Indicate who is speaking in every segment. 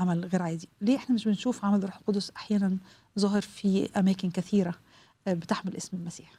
Speaker 1: عمل غير عادي ليه احنا مش بنشوف عمل الروح القدس احيانا ظاهر في اماكن كثيره آه، بتحمل اسم المسيح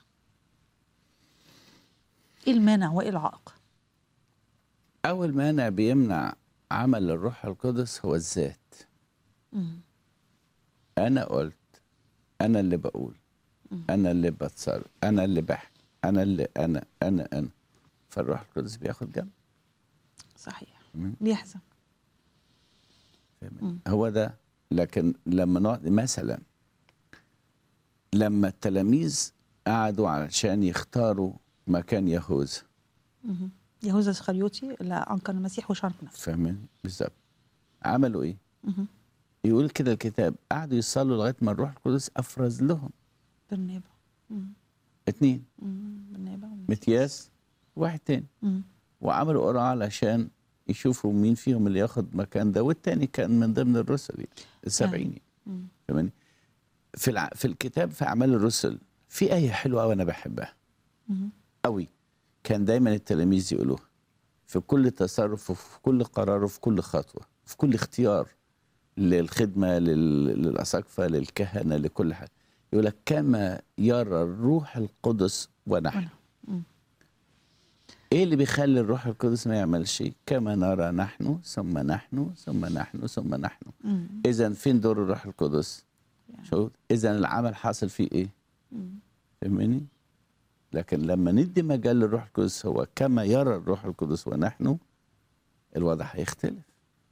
Speaker 1: ايه المانع وايه العائق
Speaker 2: اول مانع بيمنع عمل الروح القدس هو الذات
Speaker 1: مم.
Speaker 2: انا قلت انا اللي بقول
Speaker 1: مم.
Speaker 2: انا اللي بتصرف انا اللي بحكي انا اللي انا انا انا فالروح القدس بياخد جنب
Speaker 1: صحيح
Speaker 2: مم.
Speaker 1: بيحزن
Speaker 2: فاهمني؟
Speaker 1: مم.
Speaker 2: هو ده لكن لما نقعد مثلا لما التلاميذ قعدوا علشان يختاروا مكان يهوذا
Speaker 1: مم. يهوذا الاسخريوطي اللي انكر المسيح وشارك نفسه
Speaker 2: فاهمين بالظبط عملوا ايه
Speaker 1: مم.
Speaker 2: يقول كده الكتاب قعدوا يصلوا لغايه ما الروح القدس افرز لهم
Speaker 1: بالنيابه مم.
Speaker 2: اتنين
Speaker 1: مم. بالنيابه
Speaker 2: متياس واحد تاني
Speaker 1: مم.
Speaker 2: وعملوا قرعه علشان يشوفوا مين فيهم اللي ياخد مكان ده والتاني كان من ضمن الرسل يعني السبعين
Speaker 1: مم.
Speaker 2: فاهماني في الع... في الكتاب في اعمال الرسل في ايه حلوه قوي انا بحبها
Speaker 1: مم.
Speaker 2: قوي كان دايما التلاميذ يقولوها في كل تصرف وفي كل قرار وفي كل خطوه في كل اختيار للخدمه لل... للاساقفه للكهنه لكل حاجه يقول لك كما يرى الروح القدس ونحن
Speaker 1: وأنا. مم.
Speaker 2: ايه اللي بيخلي الروح القدس ما يعملش كما نرى نحن ثم نحن ثم نحن ثم نحن
Speaker 1: مم.
Speaker 2: اذا فين دور الروح القدس شوف اذا العمل حاصل فيه ايه
Speaker 1: مم.
Speaker 2: فاهمني لكن لما ندي مجال للروح القدس هو كما يرى الروح القدس ونحن الوضع هيختلف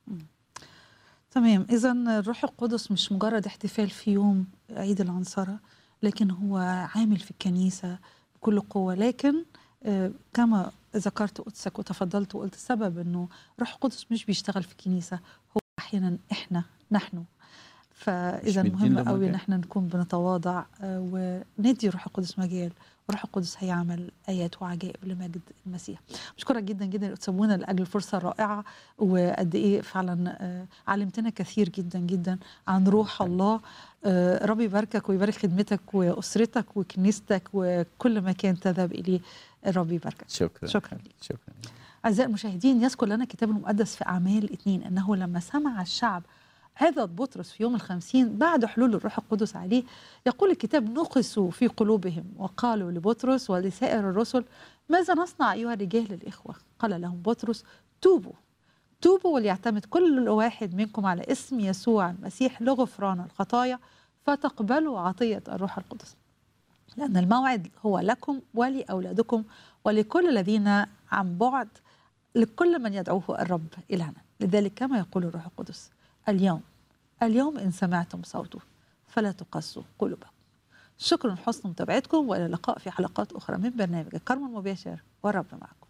Speaker 1: تمام اذا الروح القدس مش مجرد احتفال في يوم عيد العنصره لكن هو عامل في الكنيسه بكل قوه لكن آه، كما ذكرت قدسك وتفضلت وقلت السبب انه الروح القدس مش بيشتغل في الكنيسه هو احيانا احنا نحن فاذا
Speaker 2: مش مدين
Speaker 1: مهم
Speaker 2: له
Speaker 1: قوي ان
Speaker 2: مجال.
Speaker 1: احنا نكون بنتواضع آه، وندي الروح القدس مجال والروح القدس هيعمل ايات وعجائب لمجد المسيح بشكرك جدا جدا يا أستاذ منى لاجل الفرصه الرائعه وقد ايه فعلا آه، علمتنا كثير جدا جدا عن روح الله آه، ربي يباركك ويبارك خدمتك واسرتك وكنيستك وكل مكان تذهب اليه ربي يباركك
Speaker 2: شكرا
Speaker 1: شكرا لك.
Speaker 2: شكرا
Speaker 1: أعزائي المشاهدين يذكر لنا الكتاب المقدس في أعمال اثنين أنه لما سمع الشعب عظة بطرس في يوم الخمسين بعد حلول الروح القدس عليه يقول الكتاب نقصوا في قلوبهم وقالوا لبطرس ولسائر الرسل ماذا نصنع أيها الرجال الإخوة قال لهم بطرس توبوا توبوا وليعتمد كل واحد منكم على اسم يسوع المسيح لغفران الخطايا فتقبلوا عطية الروح القدس لأن الموعد هو لكم ولأولادكم ولكل الذين عن بعد لكل من يدعوه الرب إلهنا لذلك كما يقول الروح القدس اليوم اليوم إن سمعتم صوته فلا تقسوا قلوبكم شكرا لحسن متابعتكم وإلى اللقاء في حلقات أخرى من برنامج الكرم المباشر والرب معكم